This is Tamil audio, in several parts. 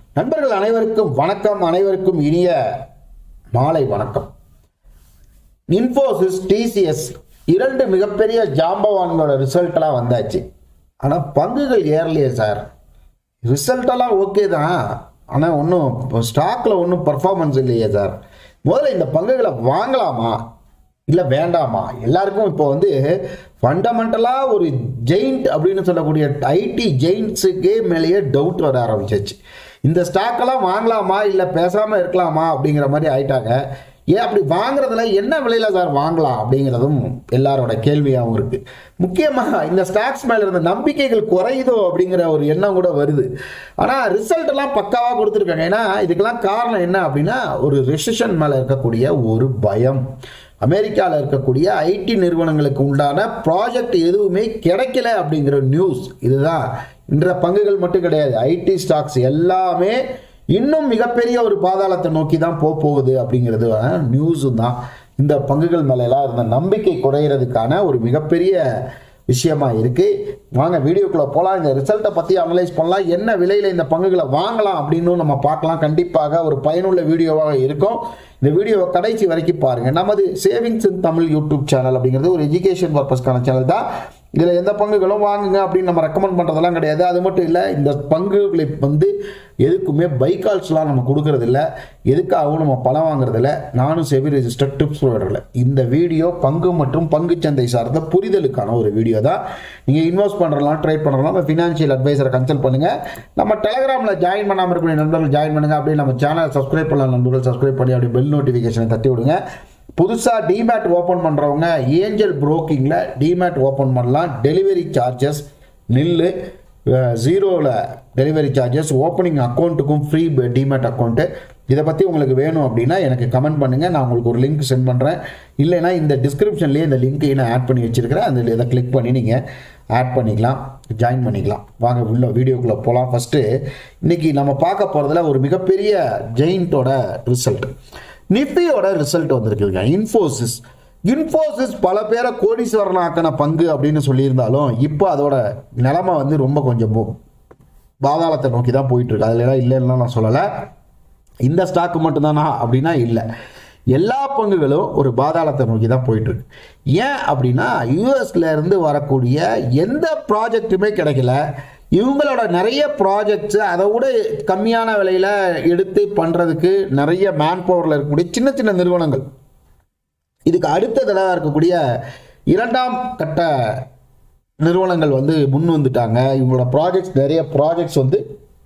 நண்பர்கள் அனைவருக்கும் வணக்கம் அனைவருக்கும் இனிய மாலை வணக்கம் இன்ஃபோசிஸ் டிசிஎஸ் இரண்டு மிகப்பெரிய ஜாம்பவான்களோட ரிசல்ட்லாம் வந்தாச்சு ஆனால் பங்குகள் ஏறலையே சார் ரிசல்ட்டெல்லாம் ஓகே தான் ஆனால் ஒன்றும் ஸ்டாக்கில் ஒன்றும் பர்ஃபார்மன்ஸ் இல்லையே சார் முதல்ல இந்த பங்குகளை வாங்கலாமா இல்லை வேண்டாமா எல்லாருக்கும் இப்போ வந்து ஃபண்டமெண்டலாக ஒரு ஜெயிண்ட் அப்படின்னு சொல்லக்கூடிய ஐடி ஜெயிண்ட்ஸுக்கே மேலேயே டவுட் வர ஆரம்பிச்சிச்சு இந்த ஸ்டாக்கெல்லாம் வாங்கலாமா இல்லை பேசாமல் இருக்கலாமா அப்படிங்கிற மாதிரி ஆயிட்டாங்க ஏன் அப்படி வாங்குறதுல என்ன விலையில சார் வாங்கலாம் அப்படிங்கிறதும் எல்லாரோட கேள்வியாகவும் இருக்கு முக்கியமாக இந்த ஸ்டாக்ஸ் மேல இருந்த நம்பிக்கைகள் குறையுதோ அப்படிங்கிற ஒரு எண்ணம் கூட வருது ஆனால் ரிசல்ட் எல்லாம் பக்காவாக கொடுத்துருக்காங்க ஏன்னா இதுக்கெல்லாம் காரணம் என்ன அப்படின்னா ஒரு ரெசிஷன் மேலே இருக்கக்கூடிய ஒரு பயம் அமெரிக்காவில் இருக்கக்கூடிய ஐடி நிறுவனங்களுக்கு உண்டான ப்ராஜெக்ட் எதுவுமே கிடைக்கல அப்படிங்கிற நியூஸ் இதுதான் இன்ற பங்குகள் மட்டும் கிடையாது ஐடி ஸ்டாக்ஸ் எல்லாமே இன்னும் மிகப்பெரிய ஒரு பாதாளத்தை நோக்கி தான் போக போகுது அப்படிங்கிறது நியூஸும் தான் இந்த பங்குகள் மேலெல்லாம் இருந்த நம்பிக்கை குறையிறதுக்கான ஒரு மிகப்பெரிய விஷயமா இருக்கு வாங்க வீடியோக்குள்ள போகலாம் இந்த ரிசல்ட்டை பற்றி அனலைஸ் பண்ணலாம் என்ன விலையில் இந்த பங்குகளை வாங்கலாம் அப்படின்னு நம்ம பார்க்கலாம் கண்டிப்பாக ஒரு பயனுள்ள வீடியோவாக இருக்கும் இந்த வீடியோவை கடைசி வரைக்கும் பாருங்க நமது savings in Tamil YouTube channel அப்படிங்கிறது ஒரு எஜுகேஷன் பர்பஸ்க்கான சேனல் தான் இதில் எந்த பங்குகளும் வாங்குங்க அப்படின்னு நம்ம ரெக்கமெண்ட் பண்ணுறதெல்லாம் கிடையாது அது மட்டும் இல்லை இந்த பங்குகளை வந்து எதுக்குமே பைக்கால்ஸ்லாம் நம்ம கொடுக்கறது இல்லை எதுக்காகவும் நம்ம பணம் வாங்குறதில்ல நானும் செவி ரெஜிஸ்டர் டிப்ஸ் ப்ரொவைடரில் இந்த வீடியோ பங்கு மற்றும் பங்குச்சந்தை சார்ந்த புரிதலுக்கான ஒரு வீடியோ தான் நீங்கள் இன்வெஸ்ட் பண்ணுறலாம் ட்ரேட் பண்ணுறலாம் நம்ம ஃபினான்ஷியல் அட்வைசரை கன்சல்ட் பண்ணுங்கள் நம்ம டெலகிராமில் ஜாயின் பண்ணாமல் இருக்கக்கூடிய நண்பர்கள் ஜாயின் பண்ணுங்கள் அப்படியே நம்ம சேனலை சப்ஸ்கிரைப் பண்ணலாம் நண்பர்கள் சப்ஸ்கிரைப் பண்ணி அப்படியே பெல் நோட்டிஃபிகேஷனை தட்டி விடுங்க புதுசாக டிமேட் ஓப்பன் பண்ணுறவங்க ஏஞ்சல் புரோக்கிங்கில் டிமேட் ஓப்பன் பண்ணலாம் டெலிவரி சார்ஜஸ் நில்லு ஜீரோவில் டெலிவரி சார்ஜஸ் ஓப்பனிங் அக்கௌண்ட்டுக்கும் ஃப்ரீ டிமேட் அக்கௌண்ட்டு இதை பற்றி உங்களுக்கு வேணும் அப்படின்னா எனக்கு கமெண்ட் பண்ணுங்கள் நான் உங்களுக்கு ஒரு லிங்க் சென்ட் பண்ணுறேன் இல்லைனா இந்த டிஸ்கிரிப்ஷன்லேயே இந்த லிங்க்கை நான் ஆட் பண்ணி வச்சுருக்கிறேன் அதில் இதை கிளிக் பண்ணி நீங்கள் ஆட் பண்ணிக்கலாம் ஜாயின் பண்ணிக்கலாம் வாங்க உள்ள வீடியோக்குள்ளே போகலாம் ஃபஸ்ட்டு இன்றைக்கி நம்ம பார்க்க போகிறதுல ஒரு மிகப்பெரிய ஜெயிண்ட்டோட ரிசல்ட் நிஃப்டியோட ரிசல்ட் வந்திருக்குங்க இன்ஃபோசிஸ் இன்ஃபோசிஸ் பல பேரை கோடீஸ்வரன் ஆக்கின பங்கு அப்படின்னு சொல்லியிருந்தாலும் இப்போ அதோட நிலைமை வந்து ரொம்ப கொஞ்சம் பாதாளத்தை நோக்கி தான் போயிட்டு இருக்கு அதுல எல்லாம் இல்லைன்னா நான் சொல்லலை இந்த ஸ்டாக் மட்டும்தானா அப்படின்னா இல்லை எல்லா பங்குகளும் ஒரு பாதாளத்தை நோக்கி தான் போயிட்டு இருக்கு ஏன் அப்படின்னா யூஎஸ்ல இருந்து வரக்கூடிய எந்த ப்ராஜெக்ட்டுமே கிடைக்கல இவங்களோட நிறைய ப்ராஜெக்ட்ஸ் அதை விட கம்மியான விலையில் எடுத்து பண்ணுறதுக்கு நிறைய மேன் பவரில் இருக்கக்கூடிய சின்ன சின்ன நிறுவனங்கள் இதுக்கு அடுத்த தடவை இருக்கக்கூடிய இரண்டாம் கட்ட நிறுவனங்கள் வந்து முன் வந்துட்டாங்க இவங்களோட ப்ராஜெக்ட்ஸ் நிறைய ப்ராஜெக்ட்ஸ் வந்து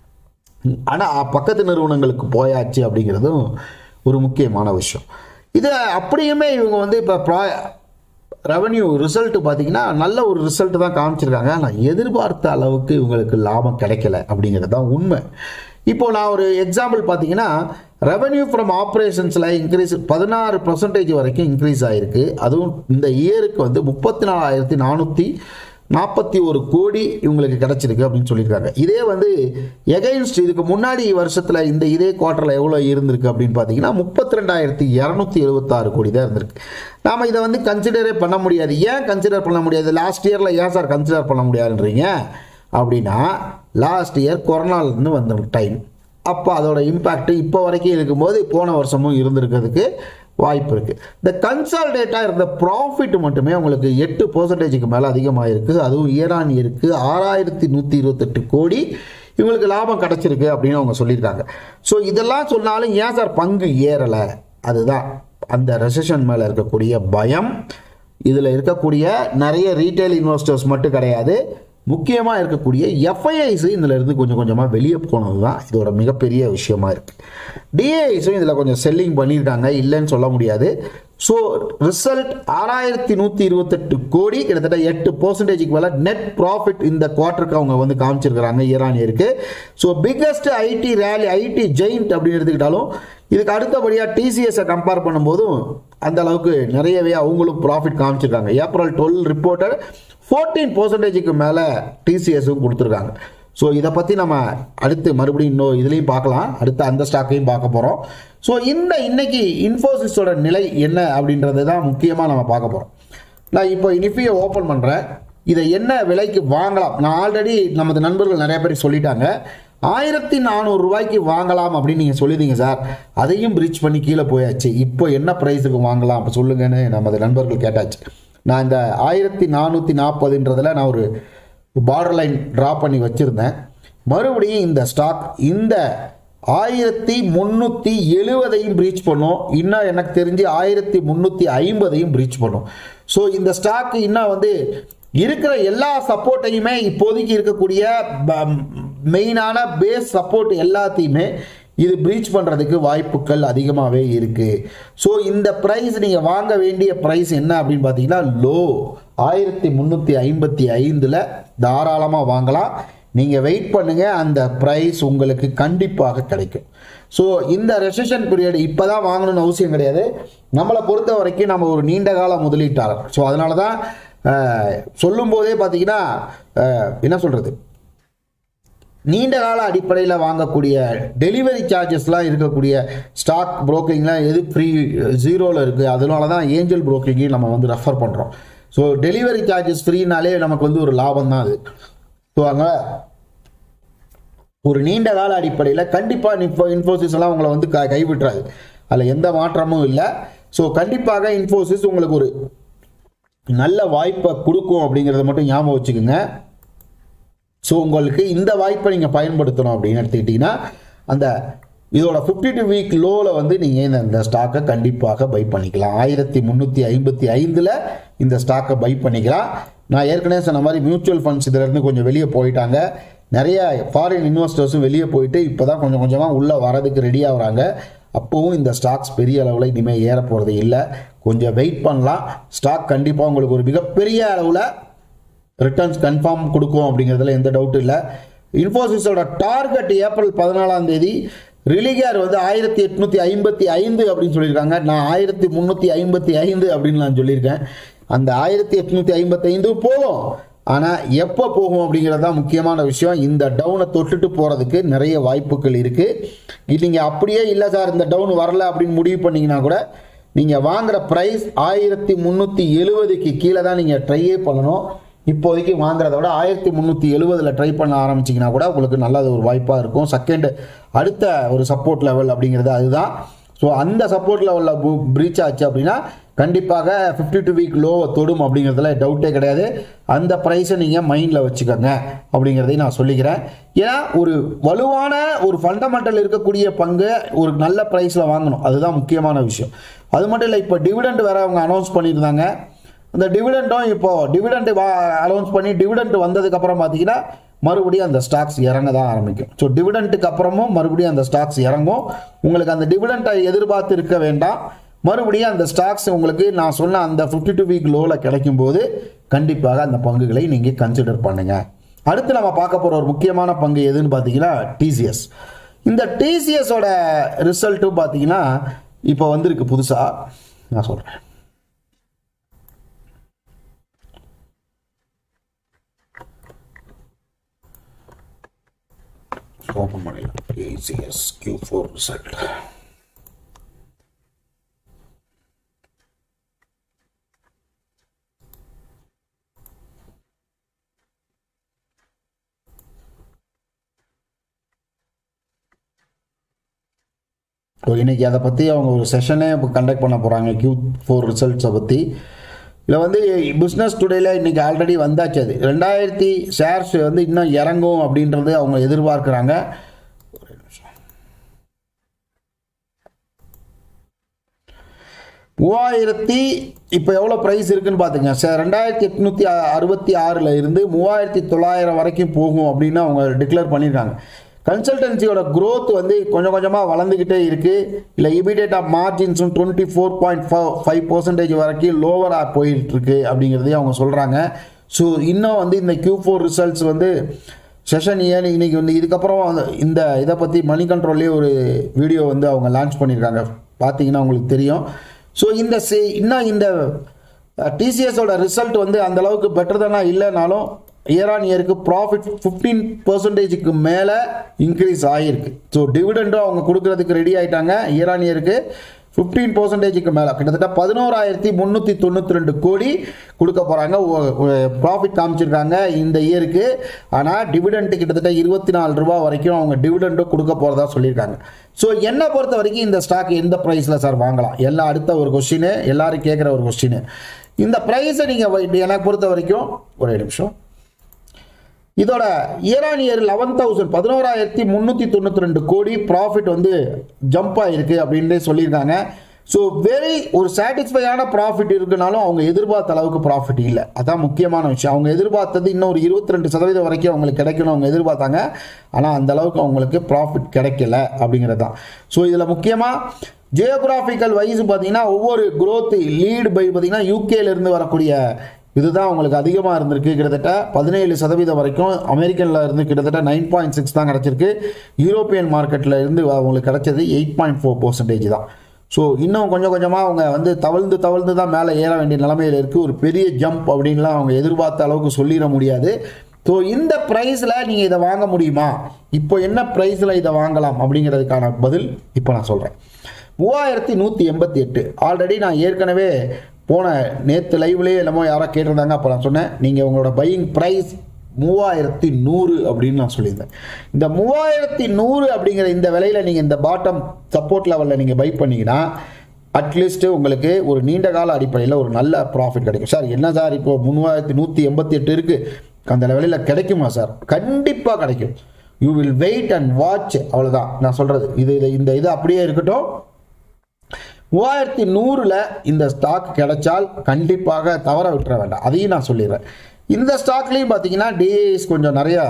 ஆனால் பக்கத்து நிறுவனங்களுக்கு போயாச்சு அப்படிங்கிறதும் ஒரு முக்கியமான விஷயம் இது அப்படியுமே இவங்க வந்து இப்போ ப்ரா ரெவன்யூ ரிசல்ட் பார்த்தீங்கன்னா நல்ல ஒரு ரிசல்ட் தான் காமிச்சிருக்காங்க ஆனால் எதிர்பார்த்த அளவுக்கு இவங்களுக்கு லாபம் கிடைக்கல அப்படிங்கிறது தான் உண்மை இப்போ நான் ஒரு எக்ஸாம்பிள் பார்த்தீங்கன்னா ரெவன்யூ ஃப்ரம் ஆப்ரேஷன்ஸில் இன்க்ரீஸ் பதினாறு பர்சன்டேஜ் வரைக்கும் இன்க்ரீஸ் ஆகிருக்கு அதுவும் இந்த இயருக்கு வந்து முப்பத்தி நாலாயிரத்தி நானூற்றி நாற்பத்தி ஒரு கோடி இவங்களுக்கு கிடைச்சிருக்கு அப்படின்னு சொல்லியிருக்காங்க இதே வந்து எகைன்ஸ்ட் இதுக்கு முன்னாடி வருஷத்தில் இந்த இதே குவார்ட்டரில் எவ்வளோ இருந்திருக்கு அப்படின்னு பார்த்தீங்கன்னா முப்பத்தி ரெண்டாயிரத்தி இரநூத்தி எழுபத்தாறு கோடி தான் இருந்திருக்கு நாம் இதை வந்து கன்சிடரே பண்ண முடியாது ஏன் கன்சிடர் பண்ண முடியாது லாஸ்ட் இயரில் ஏன் சார் கன்சிடர் பண்ண முடியாதுன்றீங்க அப்படின்னா லாஸ்ட் இயர் கொரோனாலேருந்து வந்த டைம் அப்போ அதோட இம்பேக்ட் இப்போ வரைக்கும் இருக்கும்போது போன வருஷமும் இருந்திருக்கிறதுக்கு வாய்ப்பு இருக்குது இந்த கன்சால்டேட்டாக இருந்த ப்ராஃபிட் மட்டுமே உங்களுக்கு எட்டு பர்சன்டேஜுக்கு மேலே அதிகமாக இருக்குது அதுவும் இயர் ஆன் இயருக்கு ஆறாயிரத்தி நூற்றி இருபத்தெட்டு கோடி இவங்களுக்கு லாபம் கிடச்சிருக்கு அப்படின்னு அவங்க சொல்லியிருக்காங்க ஸோ இதெல்லாம் சொன்னாலும் ஏன் சார் பங்கு ஏறலை அதுதான் அந்த ரெசஷன் மேலே இருக்கக்கூடிய பயம் இதில் இருக்கக்கூடிய நிறைய ரீட்டைல் இன்வெஸ்டர்ஸ் மட்டும் கிடையாது முக்கியமாக இருக்கக்கூடிய எஃப்ஐஐஸ் இதில் இருந்து கொஞ்சம் கொஞ்சமாக வெளியே போனது தான் இதோட மிகப்பெரிய விஷயமா இருக்குது டிஏஐஸும் இதில் கொஞ்சம் செல்லிங் பண்ணியிருக்காங்க இல்லைன்னு சொல்ல முடியாது ஸோ ரிசல்ட் ஆறாயிரத்தி நூற்றி இருபத்தெட்டு கோடி கிட்டத்தட்ட எட்டு பர்சன்டேஜுக்கு மேலே நெட் ப்ராஃபிட் இந்த குவார்ட்டருக்கு அவங்க வந்து காமிச்சிருக்கிறாங்க இயர் ஆன் இயருக்கு so biggest IT really IT giant அப்படின்னு எடுத்துக்கிட்டாலும் இதுக்கு அடுத்தபடியாக டிசிஎஸை கம்பேர் பண்ணும்போதும் அந்த அளவுக்கு நிறையவே அவங்களும் ப்ராஃபிட் காமிச்சிருக்காங்க ஏப்ரல் டுவெல் ரிப்போர்ட்டட் ஃபோர்டீன் பர்சன்டேஜுக்கு மேலே டிசிஎஸும் கொடுத்துருக்காங்க ஸோ இதை பற்றி நம்ம அடுத்து மறுபடியும் இன்னும் இதுலேயும் பார்க்கலாம் அடுத்து அந்த ஸ்டாக்கையும் பார்க்க போகிறோம் ஸோ இந்த இன்னைக்கு இன்ஃபோசிஸோட நிலை என்ன அப்படின்றது தான் முக்கியமாக நம்ம பார்க்க போகிறோம் நான் இப்போ நிஃபியை ஓப்பன் பண்ணுறேன் இதை என்ன விலைக்கு வாங்கலாம் நான் ஆல்ரெடி நமது நண்பர்கள் நிறைய பேர் சொல்லிட்டாங்க ஆயிரத்தி நானூறு ரூபாய்க்கு வாங்கலாம் அப்படின்னு நீங்கள் சொல்லியிருந்தீங்க சார் அதையும் பிரீச் பண்ணி கீழே போயாச்சு இப்போ என்ன ப்ரைஸுக்கு வாங்கலாம் அப்போ சொல்லுங்கன்னு நமது நண்பர்கள் கேட்டாச்சு நான் இந்த ஆயிரத்தி நானூற்றி நாற்பதுன்றதில் நான் ஒரு பார்டர் லைன் ட்ரா பண்ணி வச்சுருந்தேன் மறுபடியும் இந்த ஸ்டாக் இந்த ஆயிரத்தி முந்நூற்றி எழுவதையும் பிரீச் பண்ணும் இன்னும் எனக்கு தெரிஞ்சு ஆயிரத்தி முந்நூற்றி ஐம்பதையும் பிரீச் பண்ணும் ஸோ இந்த ஸ்டாக் இன்னும் வந்து இருக்கிற எல்லா சப்போர்ட்டையுமே இப்போதைக்கு இருக்கக்கூடிய மெயினான பேஸ் சப்போர்ட் எல்லாத்தையுமே இது பிரீச் பண்ணுறதுக்கு வாய்ப்புகள் அதிகமாகவே இருக்குது ஸோ இந்த ப்ரைஸ் நீங்கள் வாங்க வேண்டிய ப்ரைஸ் என்ன அப்படின்னு பார்த்தீங்கன்னா லோ ஆயிரத்தி முந்நூற்றி ஐம்பத்தி ஐந்தில் தாராளமாக வாங்கலாம் நீங்கள் வெயிட் பண்ணுங்கள் அந்த ப்ரைஸ் உங்களுக்கு கண்டிப்பாக கிடைக்கும் ஸோ இந்த ரெசன் பீரியட் இப்போ தான் வாங்கணும்னு அவசியம் கிடையாது நம்மளை பொறுத்த வரைக்கும் நம்ம ஒரு நீண்ட கால முதலீட்டாளர் ஸோ அதனால தான் சொல்லும் போதே பார்த்தீங்கன்னா அஹ், என்ன சொல்கிறது நீண்ட கால அடிப்படையில் வாங்கக்கூடிய டெலிவரி சார்ஜஸ்லாம் இருக்கக்கூடிய ஸ்டாக் புரோக்கிங்லாம் எது ஃப்ரீ ஜீரோவில் இருக்குது அதனால தான் ஏஞ்சல் புரோக்கிங்கையும் நம்ம வந்து ரெஃபர் பண்ணுறோம் ஸோ டெலிவரி சார்ஜஸ் ஃப்ரீனாலே நமக்கு வந்து ஒரு லாபம் தான் அது ஸோ அங்கே ஒரு நீண்ட கால அடிப்படையில் கண்டிப்பாக இன்ஃபோ இன்ஃபோசிஸ் எல்லாம் உங்களை வந்து க கைவிட்டுறாது அதில் எந்த மாற்றமும் இல்லை ஸோ கண்டிப்பாக இன்ஃபோசிஸ் உங்களுக்கு ஒரு நல்ல வாய்ப்பை கொடுக்கும் அப்படிங்கிறத மட்டும் ஞாபகம் வச்சுக்கோங்க ஸோ உங்களுக்கு இந்த வாய்ப்பை நீங்கள் பயன்படுத்தணும் அப்படின்னு எடுத்துக்கிட்டிங்கன்னா அந்த இதோட ஃபிஃப்டி டூ வீக் லோவில் வந்து நீங்கள் இந்த இந்த ஸ்டாக்கை கண்டிப்பாக பை பண்ணிக்கலாம் ஆயிரத்தி முந்நூற்றி ஐம்பத்தி ஐந்தில் இந்த ஸ்டாக்கை பை பண்ணிக்கலாம் நான் ஏற்கனவே சொன்ன மாதிரி மியூச்சுவல் ஃபண்ட்ஸ் இதிலேருந்து கொஞ்சம் வெளியே போயிட்டாங்க நிறைய ஃபாரின் இன்வெஸ்டர்ஸும் வெளியே போயிட்டு இப்போ தான் கொஞ்சம் கொஞ்சமாக உள்ளே வரதுக்கு ரெடி ஆகுறாங்க அப்போவும் இந்த ஸ்டாக்ஸ் பெரிய அளவில் இனிமேல் ஏற போகிறது இல்லை கொஞ்சம் வெயிட் பண்ணலாம் ஸ்டாக் கண்டிப்பாக உங்களுக்கு ஒரு மிகப்பெரிய அளவில் ரிட்டர்ன்ஸ் கன்ஃபார்ம் கொடுக்கும் அப்படிங்கிறதுல எந்த டவுட்டும் இல்லை இன்ஃபோசிஸோட டார்கெட் ஏப்ரல் பதினாலாம் தேதி ரிலிகேர் வந்து ஆயிரத்தி எட்நூற்றி ஐம்பத்தி ஐந்து அப்படின்னு சொல்லியிருக்காங்க நான் ஆயிரத்தி முந்நூற்றி ஐம்பத்தி ஐந்து அப்படின்னு நான் சொல்லியிருக்கேன் அந்த ஆயிரத்தி எட்நூற்றி ஐம்பத்தைந்து போகும் ஆனால் எப்போ போகும் அப்படிங்கிறது தான் முக்கியமான விஷயம் இந்த டவுனை தொட்டுட்டு போகிறதுக்கு நிறைய வாய்ப்புகள் இருக்குது நீங்கள் அப்படியே இல்லை சார் இந்த டவுன் வரல அப்படின்னு முடிவு பண்ணீங்கன்னா கூட நீங்கள் வாங்குற ப்ரைஸ் ஆயிரத்தி முந்நூற்றி எழுபதுக்கு கீழே தான் நீங்கள் ட்ரையே பண்ணணும் இப்போதைக்கு வாங்குறத விட ஆயிரத்தி முந்நூற்றி எழுபதில் ட்ரை பண்ண ஆரம்பிச்சிங்கன்னா கூட உங்களுக்கு நல்ல ஒரு வாய்ப்பாக இருக்கும் செகண்ட் அடுத்த ஒரு சப்போர்ட் லெவல் அப்படிங்கிறது அதுதான் ஸோ அந்த சப்போர்ட் லெவலில் ப்ரீச் ஆச்சு அப்படின்னா கண்டிப்பாக ஃபிஃப்டி டூ வீக் லோவை தொடும் அப்படிங்கிறதுல டவுட்டே கிடையாது அந்த ப்ரைஸை நீங்கள் மைண்டில் வச்சுக்கோங்க அப்படிங்கிறதையும் நான் சொல்லிக்கிறேன் ஏன்னா ஒரு வலுவான ஒரு ஃபண்டமெண்டல் இருக்கக்கூடிய பங்கு ஒரு நல்ல ப்ரைஸில் வாங்கணும் அதுதான் முக்கியமான விஷயம் அது மட்டும் இல்லை இப்போ டிவிடெண்ட் வேற அவங்க அனௌன்ஸ் பண்ணியிருந்தாங்க இந்த டிவிடெண்டும் இப்போ டிவிடெண்ட் அனௌன்ஸ் பண்ணி டிவிடெண்ட் வந்ததுக்கு அப்புறம் பார்த்தீங்கன்னா மறுபடியும் அந்த ஸ்டாக்ஸ் இறங்க தான் ஆரம்பிக்கும் ஸோ டிவிடெண்ட்டுக்கு அப்புறமும் மறுபடியும் அந்த ஸ்டாக்ஸ் இறங்கும் உங்களுக்கு அந்த டிவிடெண்ட்டை எதிர்பார்த்து இருக்க வேண்டாம் மறுபடியும் அந்த ஸ்டாக்ஸ் உங்களுக்கு நான் சொன்ன அந்த ஃபிஃப்டி டூ வீக் லோவில் கிடைக்கும் போது கண்டிப்பாக அந்த பங்குகளை நீங்கள் கன்சிடர் பண்ணுங்க அடுத்து நம்ம பார்க்க போகிற ஒரு முக்கியமான பங்கு எதுன்னு பார்த்தீங்கன்னா டிசிஎஸ் இந்த டிசிஎஸோட ரிசல்ட்டும் பார்த்தீங்கன்னா இப்போ வந்திருக்கு புதுசாக நான் சொல்கிறேன் ஓப்பன் பண்ணிடலாம் TCS Q four result so இன்னைக்கு அதை பற்றி அவங்க ஒரு செஷனே இப்போ கண்டக்ட் பண்ண போகிறாங்க கியூ ஃபோர் ரிசல்ட்ஸை பற்றி இதில் வந்து பிஸ்னஸ் டுடேல இன்னைக்கு ஆல்ரெடி வந்தாச்சு அது ரெண்டாயிரத்தி ஷேர்ஸ் வந்து இன்னும் இறங்கும் அப்படின்றது அவங்க எதிர்பார்க்குறாங்க மூவாயிரத்தி இப்போ எவ்வளோ ப்ரைஸ் இருக்குன்னு பார்த்துங்க சார் ரெண்டாயிரத்தி எட்நூற்றி அறுபத்தி ஆறில் இருந்து மூவாயிரத்தி தொள்ளாயிரம் வரைக்கும் போகும் அப்படின்னு அவங்க டிக்ளேர் பண்ணியிருக்காங்க கன்சல்டன்சியோட growth வந்து கொஞ்சம் கொஞ்சமாக வளர்ந்துக்கிட்டே இருக்குது இல்லை இமீடியட் ஆஃப் மார்ஜின்ஸும் twenty four point five percentage வரைக்கும் லோவராக போயிட்டு இருக்கு அப்படிங்கிறதையும் அவங்க சொல்கிறாங்க ஸோ இன்னும் வந்து இந்த Q4 ஃபோர் ரிசல்ட்ஸ் வந்து செஷன் ஏன் இன்னைக்கு வந்து இதுக்கப்புறம் அந்த- இந்த இதை பற்றி மணி கண்ட்ரோல்லே ஒரு வீடியோ வந்து அவங்க லான்ச் பண்ணியிருக்காங்க பார்த்தீங்கன்னா உங்களுக்கு தெரியும் ஸோ இந்த சி- இன்னும் இந்த டிசிஎஸோட ரிசல்ட் வந்து அந்த அளவுக்கு பெட்டர் தானா இல்லைனாலும் இயர் ஆன் இயருக்கு ப்ராஃபிட் ஃபிஃப்டீன் பர்சன்டேஜுக்கு மேலே இன்க்ரீஸ் ஆகிருக்கு ஸோ டிவிடெண்டும் அவங்க கொடுக்கறதுக்கு ரெடி ஆயிட்டாங்க இயர் ஆன் இயருக்கு ஃபிஃப்டீன் பர்சன்டேஜுக்கு மேலே கிட்டத்தட்ட பதினோராயிரத்தி முந்நூற்றி தொண்ணூற்றி ரெண்டு கோடி கொடுக்க போகிறாங்க ப்ராஃபிட் காமிச்சிருக்காங்க இந்த இயருக்கு ஆனால் டிவிடெண்ட் கிட்டத்தட்ட இருபத்தி நாலு ரூபா வரைக்கும் அவங்க டிவிடெண்டும் கொடுக்க போகிறதா சொல்லியிருக்காங்க ஸோ என்னை பொறுத்த வரைக்கும் இந்த ஸ்டாக் எந்த ப்ரைஸில் சார் வாங்கலாம் எல்லாம் அடுத்த ஒரு கொஸ்டின் எல்லாரும் கேட்குற ஒரு கொஸ்டின் இந்த ப்ரைஸை நீங்கள் எனக்கு பொறுத்த வரைக்கும் ஒரே நிமிஷம் இதோட year on year eleven thousand பதினோராயிரத்தி முந்நூற்றி தொண்ணூற்றி ரெண்டு கோடி ப்ராஃபிட் வந்து ஜம்ப் ஆகிருக்கு அப்படின்னு சொல்லியிருக்காங்க ஸோ வெரி ஒரு சாட்டிஸ்ஃபையான ப்ராஃபிட் இருக்குனாலும் அவங்க எதிர்பார்த்த அளவுக்கு ப்ராஃபிட் இல்லை அதான் முக்கியமான விஷயம் அவங்க எதிர்பார்த்தது இன்னும் ஒரு இருபத்தி ரெண்டு சதவீதம் வரைக்கும் அவங்களுக்கு கிடைக்கணும் அவங்க எதிர்பார்த்தாங்க ஆனால் அந்த அளவுக்கு அவங்களுக்கு ப்ராஃபிட் கிடைக்கல அப்படிங்கிறது தான் ஸோ இதில் முக்கியமாக ஜியோகிராஃபிக்கல் வைஸ் பார்த்தீங்கன்னா ஒவ்வொரு growth லீடு பை பார்த்தீங்கன்னா யூகேலேருந்து வரக்கூடிய இதுதான் உங்களுக்கு அதிகமாக இருந்திருக்கு கிட்டத்தட்ட பதினேழு சதவீதம் வரைக்கும் அமெரிக்கனில் இருந்து கிட்டத்தட்ட நைன் பாயிண்ட் சிக்ஸ் தான் கிடச்சிருக்கு யூரோப்பியன் மார்க்கெட்டில் இருந்து அவங்களுக்கு கிடைச்சது எயிட் பாயிண்ட் ஃபோர் பர்சன்டேஜ் தான் ஸோ இன்னும் கொஞ்சம் கொஞ்சமாக அவங்க வந்து தவழ்ந்து தவழ்ந்து தான் மேலே ஏற வேண்டிய நிலைமையில் இருக்குது ஒரு பெரிய ஜம்ப் அப்படின்லாம் அவங்க எதிர்பார்த்த அளவுக்கு சொல்லிட முடியாது ஸோ இந்த ப்ரைஸில் நீங்கள் இதை வாங்க முடியுமா இப்போ என்ன ப்ரைஸில் இதை வாங்கலாம் அப்படிங்கிறதுக்கான பதில் இப்போ நான் சொல்கிறேன் மூவாயிரத்தி நூற்றி எண்பத்தி எட்டு ஆல்ரெடி நான் ஏற்கனவே போன நேற்று லைவ்லேயே என்னமோ யாரோ கேட்டிருந்தாங்க அப்போ நான் சொன்னேன் நீங்கள் உங்களோட பையிங் ப்ரைஸ் மூவாயிரத்தி நூறு அப்படின்னு நான் சொல்லியிருந்தேன் இந்த மூவாயிரத்தி நூறு அப்படிங்கிற இந்த விலையில் நீங்கள் இந்த பாட்டம் சப்போர்ட் லெவலில் நீங்கள் பை பண்ணீங்கன்னா அட்லீஸ்ட் உங்களுக்கு ஒரு நீண்ட கால அடிப்படையில் ஒரு நல்ல ப்ராஃபிட் கிடைக்கும் சார் என்ன சார் இப்போ மூவாயிரத்தி நூற்றி எண்பத்தி எட்டு இருக்குது அந்த லெவலில் கிடைக்குமா சார் கண்டிப்பாக கிடைக்கும் you will wait and watch அவ்வளோதான் நான் சொல்கிறது இது இது- இந்த இது அப்படியே இருக்கட்டும் மூவாயிரத்தி நூறில் இந்த ஸ்டாக் கிடைச்சால் கண்டிப்பாக தவற விட்டுற வேண்டாம் அதையும் நான் சொல்லிடுறேன் இந்த ஸ்டாக்லேயும் பார்த்தீங்கன்னா டிஏஎஸ் கொஞ்சம் நிறையா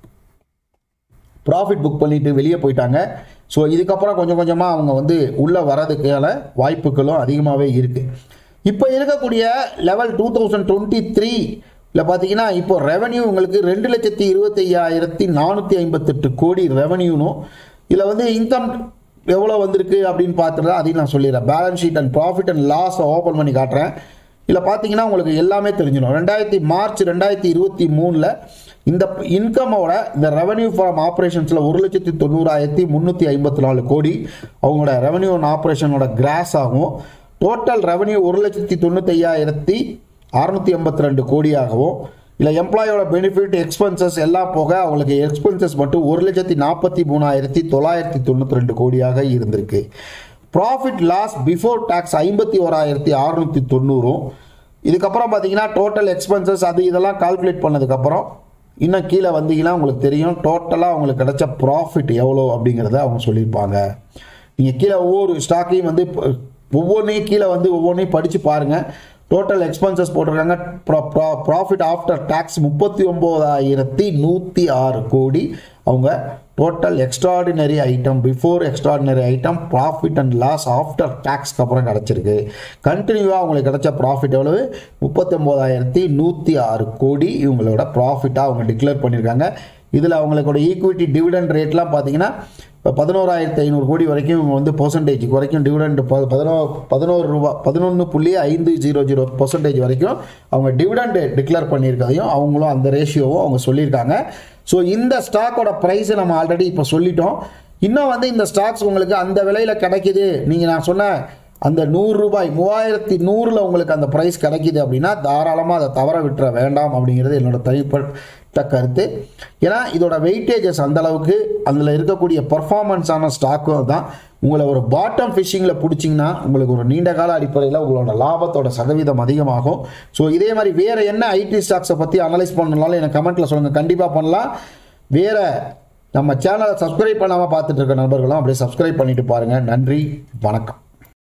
ப்ராஃபிட் புக் பண்ணிட்டு வெளியே போயிட்டாங்க ஸோ இதுக்கப்புறம் கொஞ்சம் கொஞ்சமாக அவங்க வந்து உள்ளே வரதுக்கான வாய்ப்புகளும் அதிகமாகவே இருக்குது இப்போ இருக்கக்கூடிய லெவல் டூ தௌசண்ட் டுவெண்ட்டி த்ரீல பார்த்தீங்கன்னா இப்போ ரெவன்யூ உங்களுக்கு ரெண்டு லட்சத்தி இருபத்தையாயிரத்தி நானூற்றி ஐம்பத்தெட்டு கோடி ரெவன்யூனும் இதில் வந்து இன்கம் எவ்வளோ வந்திருக்கு அப்படின்னு பார்த்துட்டு அதையும் நான் சொல்லிடுறேன் balance sheet and profit and loss open பண்ணி காட்டுறேன் இதில் பார்த்தீங்கன்னா உங்களுக்கு எல்லாமே தெரிஞ்சிடும் ரெண்டாயிரத்தி மார்ச் ரெண்டாயிரத்தி இருபத்தி மூணில் இந்த இன்கமோட இந்த ரெவன்யூ ஃபார்ம் ஆப்ரேஷன்ஸில் ஒரு லட்சத்தி தொண்ணூறாயிரத்தி முந்நூற்றி ஐம்பத்தி நாலு கோடி அவங்களோட ரெவன்யூ அண்ட் ஆப்ரேஷனோட கிராஸ் ஆகும் டோட்டல் ரெவன்யூ ஒரு லட்சத்தி தொண்ணூத்தையாயிரத்தி அறுநூத்தி எண்பத்தி ரெண்டு கோடியாகவும் இல்லை எம்ப்ளாயோட பெனிஃபிட் எக்ஸ்பென்சஸ் எல்லாம் போக அவங்களுக்கு எக்ஸ்பென்சஸ் மட்டும் ஒரு லட்சத்தி நாற்பத்தி மூணாயிரத்தி தொள்ளாயிரத்தி தொண்ணூற்றி ரெண்டு கோடியாக இருந்திருக்கு ப்ராஃபிட் லாஸ் பிஃபோர் டேக்ஸ் ஐம்பத்தி ஓராயிரத்தி அறுநூத்தி தொண்ணூறும் இதுக்கப்புறம் பார்த்தீங்கன்னா டோட்டல் எக்ஸ்பென்சஸ் அது இதெல்லாம் கால்குலேட் பண்ணதுக்கப்புறம் இன்னும் கீழே வந்தீங்கன்னா உங்களுக்கு தெரியும் டோட்டலாக உங்களுக்கு கிடைச்ச ப்ராஃபிட் எவ்வளோ அப்படிங்கிறத அவங்க சொல்லியிருப்பாங்க நீங்கள் கீழே ஒவ்வொரு ஸ்டாக்கையும் வந்து ப- ஒவ்வொன்றையும் கீழே வந்து ஒவ்வொன்றையும் படித்து பாருங்கள் டோட்டல் எக்ஸ்பென்சஸ் போட்டிருக்காங்க ப்ராஃபிட் ஆஃப்டர் டேக்ஸ் முப்பத்தி ஒம்போதாயிரத்தி நூற்றி ஆறு கோடி அவங்க total extraordinary item before extraordinary item profit and loss after டேக்ஸ்க்கு அப்புறம் கிடச்சிருக்கு கண்டினியூவாக அவங்களுக்கு கிடைச்ச ப்ராஃபிட் எவ்வளவு முப்பத்தொம்போதாயிரத்தி நூற்றி ஆறு கோடி இவங்களோட ப்ராஃபிட்டாக அவங்க டிக்ளேர் பண்ணியிருக்காங்க இதில் அவங்களோட ஈக்விட்டி டிவிடெண்ட் ரேட்லாம் பார்த்தீங்கன்னா இப்போ பதினோராயிரத்தி ஐநூறு கோடி வரைக்கும் இவங்க வந்து பர்சன்டேஜ் வரைக்கும் டிவிடெண்ட் பதினோ பதினோரு ரூபா பதினொன்று புள்ளி ஐந்து ஜீரோ ஜீரோ பர்சன்டேஜ் வரைக்கும் அவங்க டிவிடெண்ட் டிக்ளேர் பண்ணியிருக்கதையும் அவங்களும் அந்த ரேஷியோவும் அவங்க சொல்லியிருக்காங்க ஸோ இந்த ஸ்டாக்கோட ப்ரைஸை நம்ம ஆல்ரெடி இப்போ சொல்லிட்டோம் இன்னும் வந்து இந்த ஸ்டாக்ஸ் உங்களுக்கு அந்த விலையில் கிடைக்குது நீங்கள் நான் சொன்ன அந்த நூறு ரூபாய் மூவாயிரத்தி நூறில் உங்களுக்கு அந்த ப்ரைஸ் கிடைக்குது அப்படின்னா தாராளமாக அதை தவற விட்டுற வேண்டாம் அப்படிங்கிறது என்னோட தனிப்பட்ட கருத்து ஏன்னா இதோட வெயிட்டேஜஸ் அந்த அளவுக்கு அதில் இருக்கக்கூடிய பர்ஃபார்மன்ஸான ஸ்டாக்கும் தான் உங்களை ஒரு பாட்டம் ஃபிஷிங்கில் பிடிச்சிங்கன்னா உங்களுக்கு ஒரு நீண்ட கால அடிப்படையில் உங்களோட லாபத்தோட சதவீதம் அதிகமாகும் ஸோ இதே மாதிரி வேறு என்ன ஐடி ஸ்டாக்ஸை பற்றி அனலைஸ் பண்ணணும்னாலும் எனக்கு கமெண்ட்டில் சொல்லுங்கள் கண்டிப்பாக பண்ணலாம் வேறு நம்ம சேனலை சப்ஸ்கிரைப் பண்ணாமல் பார்த்துட்டு இருக்க நண்பர்களும் அப்படியே சப்ஸ்கிரைப் பண்ணிட்டு பாருங்கள் நன்றி வணக்கம்